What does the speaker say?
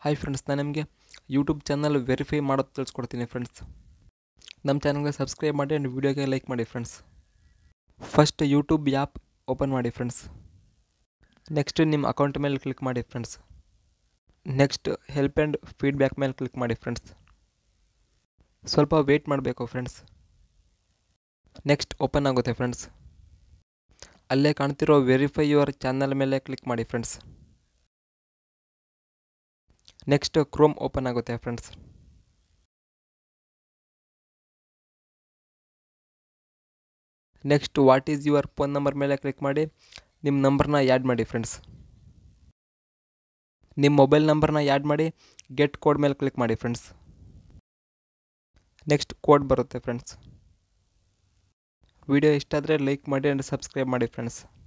hi friends ನಾನು ನಿಮಗೆ YouTube channel verify ಮಾಡೋದು ತಿಳಿಸ್ಕೊಡ್ತೀನಿ ಫ್ರೆಂಡ್ಸ್ ನಮ್ಮ ಚಾನಲ್ಗೆ ಸಬ್ಸ್ಕ್ರೈಬ್ ಮಾಡಿ ಆ್ಯಂಡ್ ವೀಡಿಯೋಗೆ ಲೈಕ್ ಮಾಡಿ friends first YouTube app open ಮಾಡಿ ಫ್ರೆಂಡ್ಸ್ ನೆಕ್ಸ್ಟ್ ನಿಮ್ಮ ಅಕೌಂಟ್ ಮೇಲೆ ಕ್ಲಿಕ್ ಮಾಡಿ friends next help and feedback ಮೇಲೆ ಕ್ಲಿಕ್ ಮಾಡಿ ಫ್ರೆಂಡ್ಸ್ ಸ್ವಲ್ಪ ವೆಯ್ಟ್ ಮಾಡಬೇಕು ಫ್ರೆಂಡ್ಸ್ ನೆಕ್ಸ್ಟ್ ಓಪನ್ ಆಗುತ್ತೆ ಫ್ರೆಂಡ್ಸ್ ಅಲ್ಲೇ ಕಾಣ್ತಿರೋ ವೆರಿಫೈ ಯುವರ್ ಚಾನಲ್ ಮೇಲೆ ಕ್ಲಿಕ್ ಮಾಡಿ ಫ್ರೆಂಡ್ಸ್ ನೆಕ್ಸ್ಟ್ ಕ್ರೋಮ್ ಓಪನ್ ಆಗುತ್ತೆ friends next what is your phone number ಮೇಲೆ ಕ್ಲಿಕ್ ಮಾಡಿ ನಿಮ್ಮ ನಂಬರ್ನ ಆ್ಯಡ್ ಮಾಡಿ ಫ್ರೆಂಡ್ಸ್ ನಿಮ್ಮ ಮೊಬೈಲ್ ನಂಬರ್ನ ಆ್ಯಡ್ ಮಾಡಿ ಗೆಟ್ ಕೋಡ್ ಮೇಲೆ ಕ್ಲಿಕ್ ಮಾಡಿ ಫ್ರೆಂಡ್ಸ್ ನೆಕ್ಸ್ಟ್ ಕೋಡ್ ಬರುತ್ತೆ ಫ್ರೆಂಡ್ಸ್ ವಿಡಿಯೋ ಇಷ್ಟ ಆದರೆ ಲೈಕ್ ಮಾಡಿ ಆ್ಯಂಡ್ ಸಬ್ಸ್ಕ್ರೈಬ್ ಮಾಡಿ ಫ್ರೆಂಡ್ಸ್